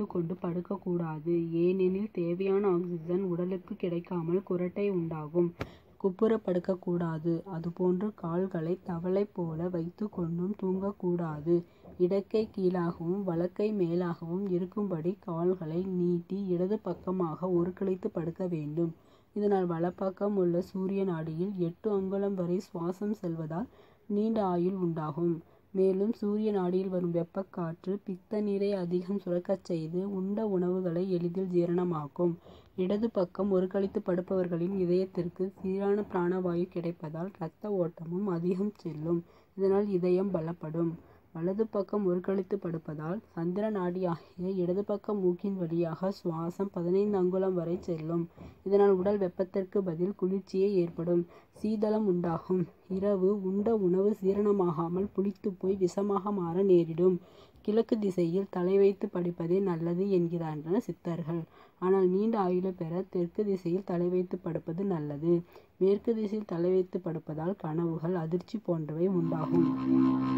வைத்துக்கொண்டு படுக்கக்கூடாது ஏனெனில் தேவையான ஆக்சிஜன் உடலுக்கு கிடைக்காமல் குரட்டை உண்டாகும் குப்புற படுக்கக்கூடாது அதுபோன்று கால்களை தவளை போல வைத்துக்கொண்டும் தூங்கக்கூடாது இடக்கை கீழாகவும் வலக்கை மேலாகவும் இருக்கும்படி கால்களை நீட்டி இடது பக்கமாக ஒருங்கிணைத்து படுக்க வேண்டும் இதனால் வலப்பக்கம் உள்ள சூரிய நாடியில் எட்டு அங்குலம் வரை சுவாசம் செல்வதால் நீண்ட ஆயுள் உண்டாகும் மேலும் சூரிய நாடியில் வரும் வெப்பக்காற்று பித்த நீரை அதிகம் சுரக்கச் செய்து உண்ட உணவுகளை எளிதில் ஜீரணமாக்கும் இடது பக்கம் ஒருக்களித்து படுப்பவர்களின் இதயத்திற்கு சீரான பிராணவாயு கிடைப்பதால் இரத்த ஓட்டமும் அதிகம் செல்லும் இதனால் இதயம் பலப்படும் வலது பக்கம் ஒருக்களித்து படுப்பதால் சந்திர நாடி ஆகிய இடது பக்க மூக்கின் வழியாக சுவாசம் பதினைந்து அங்குலம் வரை செல்லும் இதனால் உடல் வெப்பத்திற்கு பதில் குளிர்ச்சியே ஏற்படும் சீதளம் உண்டாகும் இரவு உண்ட உணவு சீரணமாகாமல் புளித்து போய் விஷமாக மாற நேரிடும் கிழக்கு திசையில் தலை வைத்து படிப்பதே நல்லது என்கிறார்கள் சித்தர்கள் ஆனால் நீண்ட ஆயுளை பெற தெற்கு திசையில் தலை வைத்து படுப்பது நல்லது மேற்கு திசையில் தலை வைத்து படுப்பதால் கனவுகள் அதிர்ச்சி போன்றவை உண்டாகும்